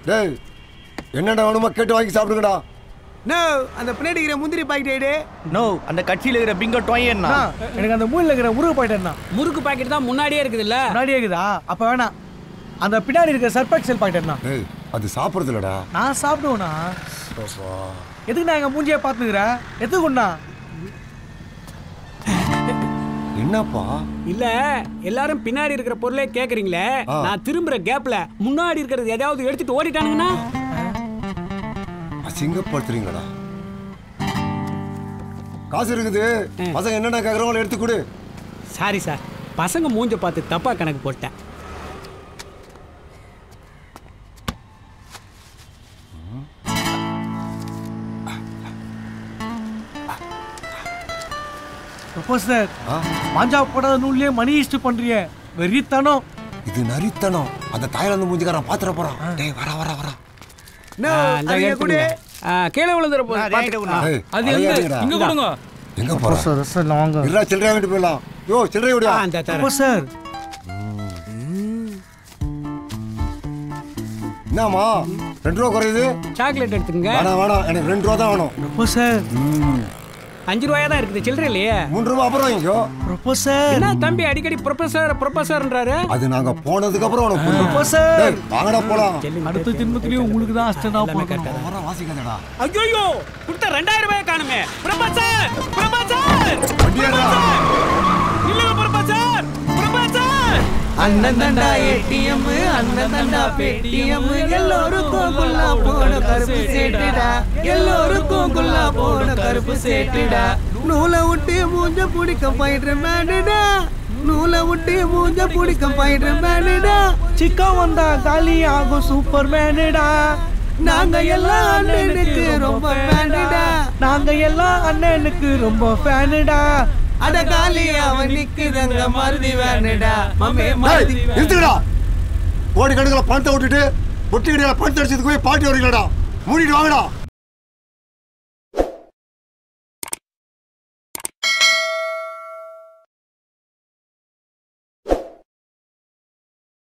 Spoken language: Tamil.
டேய் என்னடா வேணுமோ கேட்டு வாங்கி சாப்பிடுங்கடா நோ அந்த பின்னாடி இருக்கிற முந்திரி பாக்கெட் எடு நோ அந்த கட்சியில இருக்கிற பிங்கோ டொயன்னா எனக்கு அந்த மூலையில் இருக்கிற முருகு பாக்கெட் முறுக்கு பாக்கெட் தான் முன்னாடியே இருக்குதுல்ல முன்னாடியே இருக்குதா அப்ப வேணாம் அந்த பின்னாடி இருக்கிற சர்பெக்சல் பாக்கெட் டேய் அது சாப்பிட்றது இல்லடா நான் சாப்பிடுவேண்ணா எதுக்கு நான் எங்க மூஞ்சியை பார்த்துக்கிறேன் எதுக்குண்ணா என்னப்பா இல்ல எல்லாரும் பின்னாடி இருக்கிற பொருளே கேக்குறீங்களே ஆ. நான் திரும்புற கேப்ல முன்னாடி இருக்கிறது எதையாவது எடுத்துட்டு ஓடிட்டானுங்கன்னா அசிங்கப்படுத்துறீங்களா காசு இருக்குது பசங்க என்னென்ன கேட்குறவங்கள எடுத்து கொடு சாரி சார் பசங்க மூஞ்ச பார்த்து தப்பா கணக்கு போட்டேன் ப்ரொஃபசர் ஆ? மாஞ்சா போடாத நூல்லையே மணி ஈஸ்ட் பண்றிய வெறித்தனம் இது நரித்தனம் அந்த தாய்லாந்து மூஞ்சிக்காரன் பாத்துற போறான் டேய் வரா வரா வரா நோ ஆ, இந்தா அவங்க கூட எடுத்துக்கங்க. ஆ, கீழே விழுந்துற போது நான் பார்த்து- ரைட்டு டேய், அது அதையே எங்க எடுங்கடா. இங்க கொடுங்க எங்க போற வாங்க இல்ல சில்லறையா வேண்டி போயிடலாம் யோ சில்லறை ஆ, விடியா இந்த தரேன். ப்ரொஃபசர் என்னம்மா ரெண்டு ரூபா குறையுது சாக்லேட் எடுத்துக்கங்க வேணாம் வேணாம் எனக்கு ரெண்டு ரூபா தான் வேணும் ப்ரொஃபசர் அஞ்சு ரூபாயா தான் இருக்குது சில்லறை இல்லையே மூணு ரூபா அப்புறம் வாங்கிக்கோ ப்ரொஃபசர் என்ன தம்பி அடிக்கடி ப்ரொஃபசர் ப்ரொஃபசர்ன்றாரு அது நாங்க போனதுக்கு அப்புறம் உனக்கு புரியும். ப்ரொஃபசர் டேய், வாங்கடா போலாம் அடுத்த ஜென்மத்திலயும் உங்களுக்கு தான் அஷ்டனா போகணும் வர வாசிக்காதடா ஐயோ கொடுத்த ரெண்டாயிரம் ரூபாய் காணுமே ப்ரொஃபசர் ப்ரொஃபசர் வண்டியாடா இல்லங்க ப்ரொஃபசர் ப்ரொஃபசர் அண்ணன் தண்டா ஏடிஎம் அண்ணன் தண்டா பேடிஎம் எல்லோருக்கும் குல்லா போன கருப்பு சேட்டுடா எல்லோருக்கும் குல்லா போன கருப்பு சேட்டுடா நூலை விட்டு மூஞ்ச பிடிக்க பயிற்று மேடுடா நூலை விட்டு மூஞ்ச பிடிக்க பயிற்று மேடுடா சிக்கன் வந்தா காலி ஆகும் சூப்பர் மேனுடா நாங்க எல்லாம் அண்ணனுக்கு ரொம்ப மேடுடா நாங்க எல்லாம் அண்ணனுக்கு ரொம்ப ஃபேனுடா அட காலி அவன் நிக்குதங்க மருதி வேணுடா மமே டேய், மருதி நிறுத்துக்கடா கோடி கணக்கில் பணத்தை விட்டுட்டு பொட்டி கடையில் பணத்தை அடிச்சதுக்கு போய் பாட்டி வரீங்களாடா மூடிட்டு வாங்கடா